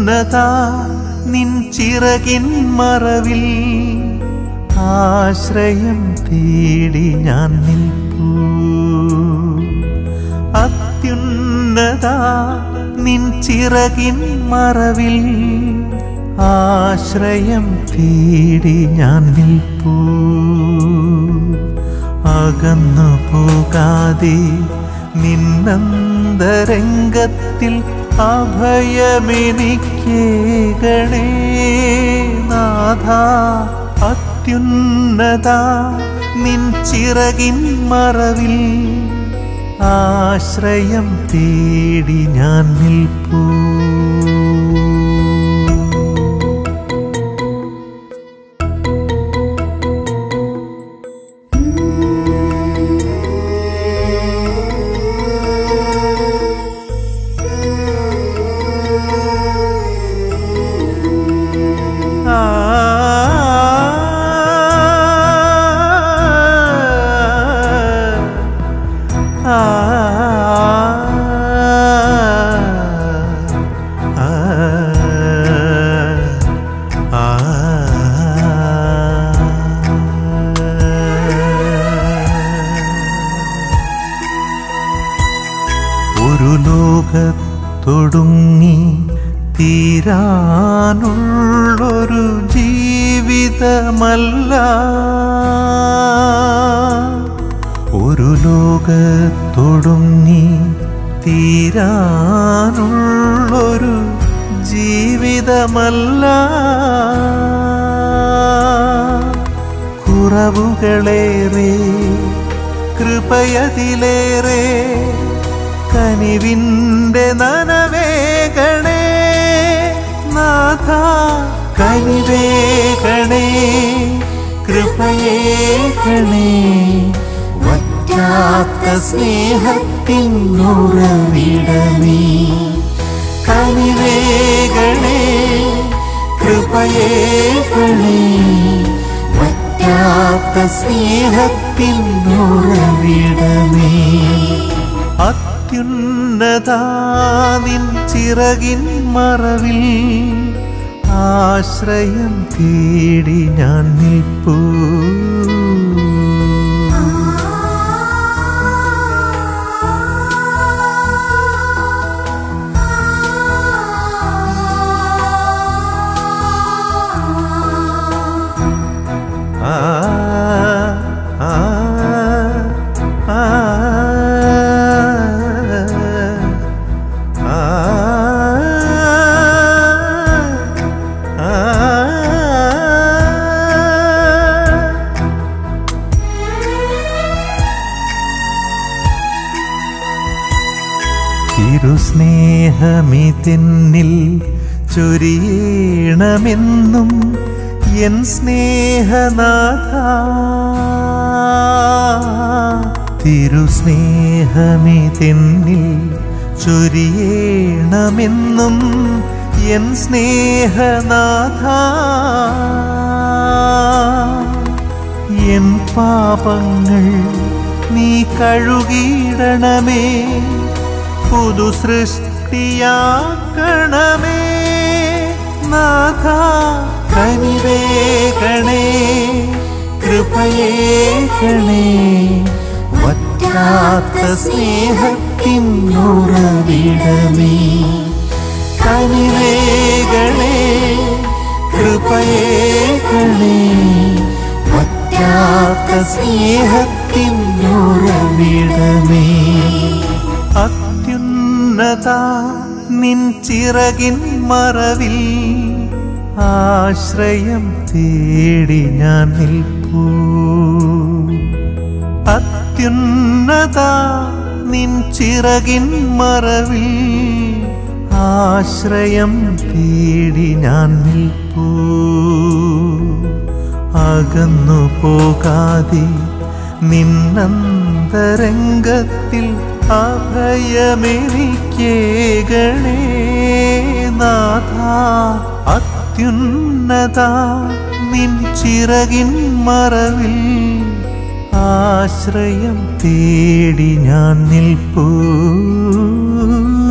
അത്യുന്നത നിൻ ചിറകിൻ മറവിൽ ആശ്രയം തേടി ഞാൻ നിൽപ്പൂ അത്യുന്നത നിൻ ചിറകിൻ മറവിൽ ആശ്രയം തേടി ഞാൻ നിൽപ്പൂ അകന്നു പോകാതെ നിന്നന്തരംഗത്തിൽ അഭയമെനിക്കേകണേ നാഥ അത്യുന്നത നിൻ ചിറകിൻ മറവിൽ ആശ്രയം തേടി ഞാൻ നിൽപ്പൂ ഒരു ലോകത്തൊടുങ്ങി തീരാനുള്ളൊരു ജീവിതമല്ല ഒരു ലോകത്തൊടുങ്ങി തീരാനുള്ളൊരു ജീവിതമല്ല കുറവുകളേറെ കൃപയതിലേറെ കനിവിൻ്റെ നനവേകണേ നാഥ കനിവേകണേ കൃപയേകണേ വറ്റാത്ത സ്നേഹത്തിൻ ഉറവിടമേ കനിവേകണേ കൃപയേകണേ വറ്റാത്ത സ്നേഹത്തിൻ ഉറവിടമേ അത്യുന്നതാനിൻ ചിറകിൻ മറവിൽ ആശ്രയം തേടി ഞാൻ നിൽപ്പൂ ആ ആ ആ തിരുസ്നേഹമിതെന്നിൽ ചൊരിയണമെന്നും എൻ സ്നേഹനാഥ തിരുസ്നേഹമിതെന്നിൽ ചൊരിയണമെന്നും എൻ സ്നേഹനാഥ എൻ പാപങ്ങൾ നീ കഴുകിയിടണമേ പുതു സൃഷ്ടിയാക്കണമേ നാഥ കനിവേകണേ കൃപയേകണേ വറ്റാത്ത സ്നേഹത്തിൻ ഉറവിടമേ കനിവേകണേ കൃപയേകണേ വറ്റാത്ത സ്നേഹത്തിൻ ഉറവിടമേ അത്യുന്നത നിൻ ചിറകിൻ മറവിൽ ആശ്രയം തേടി ഞാൻ നിൽപ്പൂ അത്യുന്നത നിൻ ചിറകിൻ മറവിൽ ആശ്രയം തേടി ഞാൻ നിൽപ്പൂ അകന്നു പോകാതെ നിന്നന്തരംഗത്തിൽ അഭയമെനിക്കേകണേ നാഥ അത്യുന്നത നിൻ ചിറകിൻ മറവിൽ ആശ്രയം തേടി ഞാൻ നിൽപ്പൂ